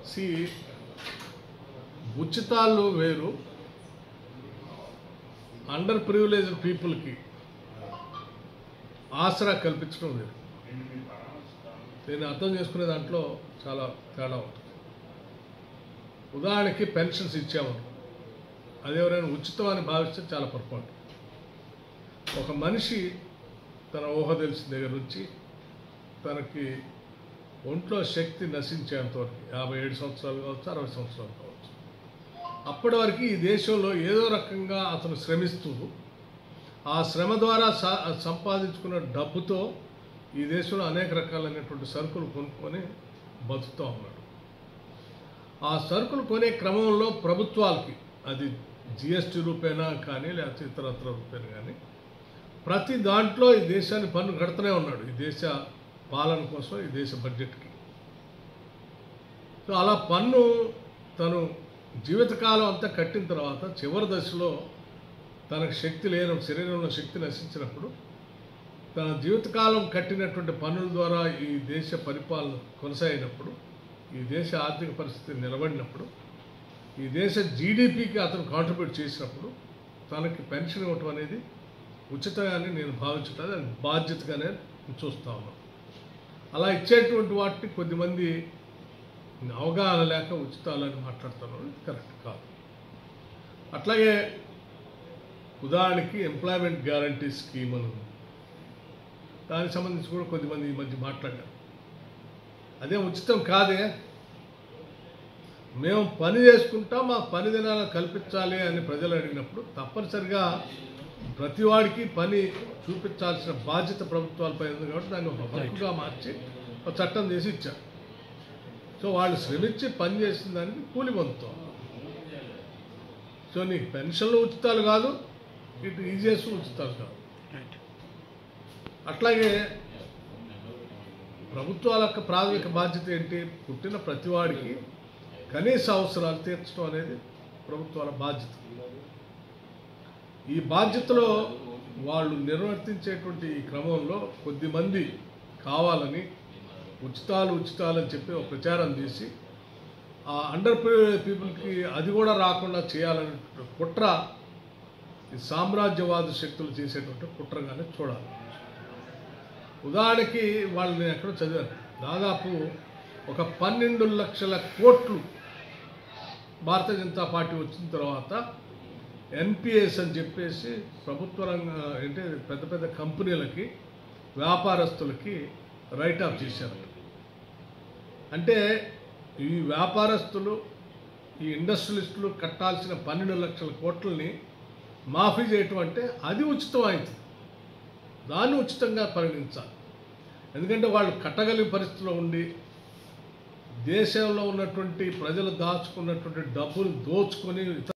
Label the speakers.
Speaker 1: C ఉచితాలు వేరు under privileged పీపుల్కి ఆసరా కల్పించడం వేరు దీన్ని అర్థం చేసుకునే దాంట్లో చాలా తేడా ఉంటుంది ఉదాహరణకి పెన్షన్స్ ఇచ్చాము అది ఎవరైనా ఉచితం అని భావిస్తే చాలా పొరపాటు ఒక మనిషి తన ఊహ తెలిసిన దగ్గర నుంచి తనకి ఒంట్లో శక్తి నశించేంత వరకు యాభై ఏడు సంవత్సరాలు కావచ్చు అరవై సంవత్సరాలు కావచ్చు అప్పటి వరకు ఈ దేశంలో ఏదో రకంగా అతను శ్రమిస్తూ ఆ శ్రమ ద్వారా సా- సంపాదించుకున్న డబ్బుతో ఈ దేశంలో అనేక రకాలైనటువంటి సరుకులు కొనుక్కొని బతుకుతూ ఉన్నాడు ఆ సరుకులు కొనే క్రమంలో ప్రభుత్వాలకి అది జిఎస్టీ రూపేనా కానీ లేకపోతే ఇతరత్ర రూపేనా కానీ ప్రతి దాంట్లో ఈ దేశాన్ని పన్ను కడుతూనే ఉన్నాడు ఈ దేశ పాలన కోసం ఈ దేశ బడ్జెట్కి సో అలా పన్ను తను జీవితకాలం అంతా కట్టిన తర్వాత చివరి దశలో తనకు శక్తి లేని శరీరంలో శక్తి నశించినప్పుడు తన జీవితకాలం కట్టినటువంటి పన్నుల ద్వారా ఈ దేశ పరిపాలన కొనసాగినప్పుడు ఈ దేశ ఆర్థిక పరిస్థితి నిలబడినప్పుడు ఈ దేశ జీడిపికి అతను కాంట్రిబ్యూట్ చేసినప్పుడు తనకి పెన్షన్ ఇవ్వటం అనేది ఉచితంగానే నేను భావించట్లేదు అది బాధ్యతగానే చూస్తా ఉన్నాను అలా ఇచ్చేటువంటి వాటిని కొద్దిమంది అవగాహన లేక ఉచితాలని మాట్లాడుతున్నారు ఇది కరెక్ట్ కాదు అట్లాగే ఉదాహరణకి ఎంప్లాయ్మెంట్ గ్యారంటీ స్కీమ్ అని ఉంది దానికి సంబంధించి కూడా కొద్దిమంది ఈ మధ్య మాట్లాడారు అదే ఉచితం కాదే మేము పని చేసుకుంటాం మా పని దినాలు కల్పించాలి అని ప్రజలు అడిగినప్పుడు తప్పనిసరిగా ప్రతి వాడికి పని చూపించాల్సిన బాధ్యత ప్రభుత్వాలపై ఉంది కాబట్టి దాన్ని ఒక హక్కుగా మార్చి ఒక చట్టం చేసి ఇచ్చారు సో వాళ్ళు శ్రమించి పని చేసిన దానికి కూలి పొందుతాం సో నీకు పెన్షన్లు ఉచితాలు కాదు ఇటు ఈజీఎస్ ఉచితాలు కాదు అట్లాగే ప్రభుత్వాల యొక్క ప్రాథమిక బాధ్యత ఏంటి పుట్టిన ప్రతివాడికి కనీస అవసరాలు తీర్చడం అనేది ప్రభుత్వాల బాధ్యత ఈ బాధ్యతలో వాళ్ళు నిర్వర్తించేటువంటి ఈ క్రమంలో కొద్దిమంది కావాలని ఉచితాలు ఉచితాలు అని చెప్పి ఒక ప్రచారం చేసి ఆ అండర్ పీపుల్కి అది కూడా రాకుండా చేయాలనే కుట్ర ఈ సామ్రాజ్యవాద శక్తులు చేసేటువంటి కుట్రగానే చూడాలి ఉదాహరణకి వాళ్ళు నేను ఎక్కడో చదివాను దాదాపు ఒక పన్నెండు లక్షల కోట్లు భారతీయ జనతా పార్టీ వచ్చిన తర్వాత ఎన్పిఎస్ అని చెప్పేసి ప్రభుత్వ రంగ అంటే పెద్ద పెద్ద కంపెనీలకి వ్యాపారస్తులకి రైట్ ఆఫ్ చేశారు అంటే ఈ వ్యాపారస్తులు ఈ ఇండస్ట్రియలిస్టులు కట్టాల్సిన పన్నెండు లక్షల కోట్లని మాఫీ చేయటం అంటే అది ఉచితం అవుతుంది దాన్ని ఉచితంగా పరిగణించాలి ఎందుకంటే వాళ్ళు కట్టగలిగే పరిస్థితిలో ఉండి దేశంలో ఉన్నటువంటి ప్రజలు దాచుకున్నటువంటి డబ్బులు దోచుకొని ఇతర